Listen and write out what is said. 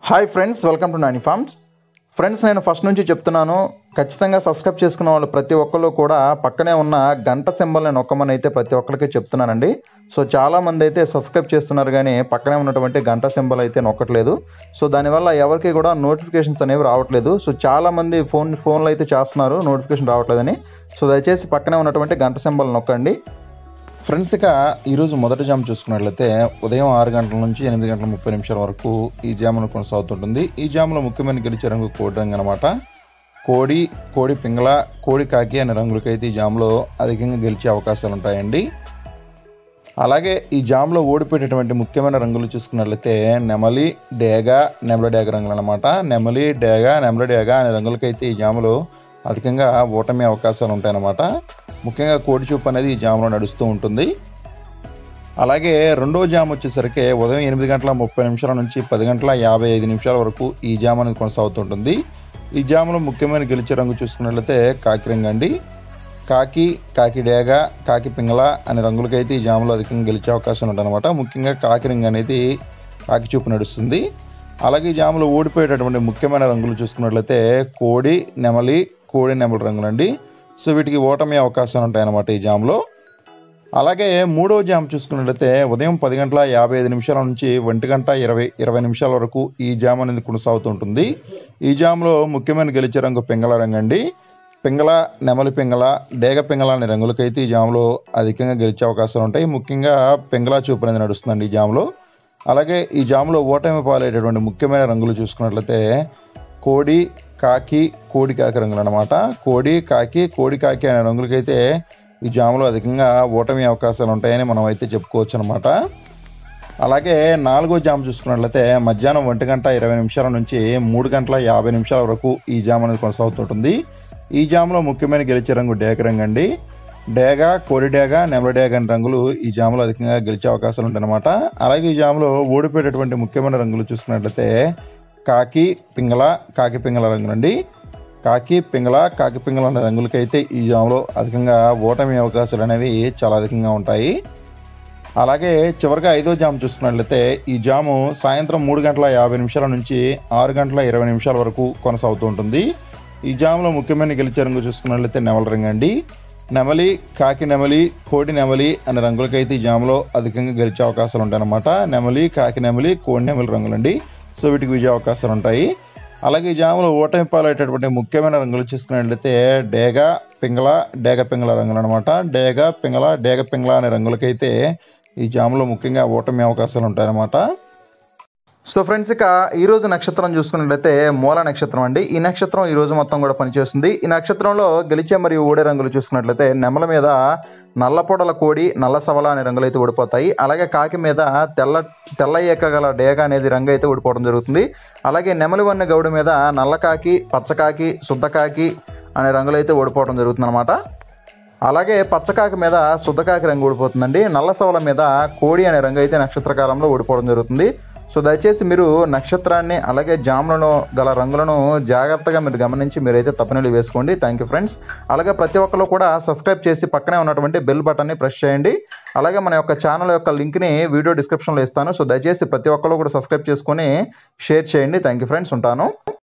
hi friends welcome to Nani farms friends నేను first నుంచి చెప్తున్నాను ఖచ్చితంగా సబ్స్క్రైబ్ చేసుకున్న వాళ్ళు ప్రతి ఒక్కళ్ళు కూడా పక్కనే ఉన్న గంట సింబల్ని నొక్కమని అయితే ప్రతి ఒక్కరికి చెప్తున్నానండి సో చాలా మంది అయితే సబ్స్క్రైబ్ చేస్తున్నారు కానీ పక్కనే ఉన్నటువంటి గంట సింబల్ అయితే నొక్కట్లేదు సో దానివల్ల ఎవరికి కూడా నోటిఫికేషన్స్ అనేవి రావట్లేదు సో చాలా మంది ఫోన్ ఫోన్లో అయితే చేస్తున్నారు నోటిఫికేషన్ రావట్లేదని సో దయచేసి పక్కనే ఉన్నటువంటి గంట సింబల్ నొక్కండి ఫ్రెండ్స్ ఇక ఈరోజు మొదటి జామ్ చూసుకున్నట్లయితే ఉదయం ఆరు గంటల నుంచి ఎనిమిది గంటల ముప్పై నిమిషాల వరకు ఈ జామును కొనసాగుతుంటుంది ఈ జాములో ముఖ్యమైన గెలిచే రంగు కోడి రంగు అనమాట కోడి కోడి పింగళ కోడి కాకి అనే రంగులకైతే ఈ జామ్లో అధికంగా గెలిచే అవకాశాలు ఉంటాయండి అలాగే ఈ జామ్లో ఓడిపోయేటటువంటి ముఖ్యమైన రంగులు చూసుకున్నట్లయితే నెమలి డేగ నెమల డేగ రంగులు అనమాట నెమలి డేగ నెమల డేగ అనే రంగులకైతే ఈ జాములో అధికంగా ఓటమి అవకాశాలు ఉంటాయన్నమాట ముఖ్యంగా కోడి చూపు అనేది ఈ జాములో నడుస్తూ ఉంటుంది అలాగే రెండో జామ్ వచ్చేసరికి ఉదయం ఎనిమిది గంటల ముప్పై నిమిషాల నుంచి పది గంటల యాభై ఐదు నిమిషాల వరకు ఈ జామ్ అనేది కొనసాగుతుంటుంది ఈ జాములో ముఖ్యమైన గెలిచే రంగు చూసుకున్నట్లయితే కాకి రంగు అండి కాకి కాకి డేగ కాకి పింగళ అనే రంగులకైతే ఈ జాములో అధికంగా గెలిచే అవకాశం ఉందన్నమాట ముఖ్యంగా కాకి రంగు అనేది కాకి చూపు నడుస్తుంది అలాగే ఈ జాములో ఓడిపోయేటటువంటి ముఖ్యమైన రంగులు చూసుకున్నట్లయితే కోడి నెమలి కోడి నెమలి రంగులండి సో వీటికి ఓటమి అవకాశాలు ఉంటాయన్నమాట ఈ జామ్లో అలాగే మూడవ జామ్ చూసుకున్నట్లయితే ఉదయం పది గంటల యాభై ఐదు నిమిషాల నుంచి ఒంటి గంట ఇరవై ఇరవై నిమిషాల వరకు ఈ జామ్ అనేది కొనసాగుతుంటుంది ఈ జామ్లో ముఖ్యమైన గెలిచే రంగు పింగళ రంగు అండి పింగళ నెమలి పింగళ డేగ పింగళ అనే రంగులకైతే ఈ జామ్లో అధికంగా గెలిచే అవకాశాలు ఉంటాయి ముఖ్యంగా పింగళ చూపు అనేది నడుస్తుందండి ఈ జామ్లో అలాగే ఈ జామ్లో ఓటమి పాలయ్యేటటువంటి ముఖ్యమైన రంగులు చూసుకున్నట్లయితే కోడి కాకి కోడి కాకి రంగులు అనమాట కోడి కాకి కోడి కాకి అనే రంగులకైతే ఈ జాములో అధికంగా ఓటమి అవకాశాలు ఉంటాయని మనం అయితే చెప్పుకోవచ్చు అనమాట అలాగే నాలుగో జామ్ చూసుకున్నట్లయితే మధ్యాహ్నం ఒంటి గంట ఇరవై నిమిషాల నుంచి మూడు గంటల యాభై నిమిషాల వరకు ఈ జామ్ అనేది కొనసాగుతుంటుంది ఈ జామ్లో ముఖ్యమైన గెలిచే రంగు డేగ రంగు అండి డేగ కోడి డేగ నెమల డేగ అనే రంగులు ఈ జాములో అధికంగా గెలిచే అవకాశాలు ఉంటాయన్నమాట అలాగే ఈ జాములో ఓడిపోయేటటువంటి ముఖ్యమైన రంగులు చూసుకున్నట్లయితే కాకి పింగళ కాకి పింగళ రంగులండి కాకి పింగళ కాకి పింగళ అనే రంగులకైతే ఈ జాములో అధికంగా ఓటమి అవకాశాలు అనేవి చాలా అధికంగా ఉంటాయి అలాగే చివరిగా ఐదో జాము చూసుకున్నట్లయితే ఈ జాము సాయంత్రం మూడు గంటల యాభై నిమిషాల నుంచి ఆరు గంటల ఇరవై నిమిషాల వరకు కొనసాగుతూ ఉంటుంది ఈ జాములో ముఖ్యమైన గెలిచే రంగు చూసుకున్నట్లయితే నెమల రంగు అండి నెమలి కాకి నెమలి కోడి నెమలి అనే రంగులకైతే ఈ జాములో అధికంగా గెలిచే అవకాశాలు ఉంటాయన్నమాట నెమలి కాకి నెమలి కోడి నెమలి రంగులండి సో వీటికి విజయ అవకాశాలు ఉంటాయి అలాగే ఈ జాములో ఓటమి పాలయ్యేటటువంటి ముఖ్యమైన రంగులు చూసుకున్నట్లయితే డేగ పింగళ డేగ పింగళ రంగులు అనమాట డేగ పింగళ డేగ పింగళ అనే రంగులకైతే ఈ జాములో ముఖ్యంగా ఓటమి అవకాశాలు ఉంటాయన్నమాట సో ఫ్రెండ్స్ ఇక ఈ రోజు నక్షత్రం చూసుకున్నట్లయితే మూల నక్షత్రం అండి ఈ నక్షత్రం ఈ రోజు మొత్తం కూడా పనిచేస్తుంది ఈ నక్షత్రంలో గెలిచే మరియు ఓడే రంగులు చూసుకున్నట్లయితే నెమల మీద నల్ల పొడల కోడి నల్ల సవల అనే రంగులు అయితే ఓడిపోతాయి అలాగే కాకి మీద తెల్ల తెల్ల ఏక గల డేగ అనేది రంగు అయితే ఓడిపోవడం జరుగుతుంది అలాగే నెమలి వన్న గౌడు మీద నల్ల కాకి పచ్చకాకి శుద్ధకాకి అనే రంగులు అయితే ఓడిపోవడం జరుగుతుంది అనమాట అలాగే పచ్చకాకి మీద శుద్ధకాకి రంగు ఓడిపోతుందండి నల్ల సవల మీద కోడి అనే రంగు అయితే నక్షత్రకాలంలో ఓడిపోవడం జరుగుతుంది సో దయచేసి మీరు నక్షత్రాన్ని అలాగే జాములను గల రంగులను జాగ్రత్తగా మీరు గమనించి మీరైతే తప్పనిలు వేసుకోండి థ్యాంక్ యూ ఫ్రెండ్స్ అలాగే ప్రతి ఒక్కరు కూడా సబ్స్క్రైబ్ చేసి పక్కనే ఉన్నటువంటి బెల్ బటన్ని ప్రెస్ చేయండి అలాగే మన యొక్క ఛానల్ యొక్క లింక్ని వీడియో డిస్క్రిప్షన్లో ఇస్తాను సో దయచేసి ప్రతి ఒక్కరు కూడా సబ్స్క్రైబ్ చేసుకొని షేర్ చేయండి థ్యాంక్ యూ ఫ్రెండ్స్ ఉంటాను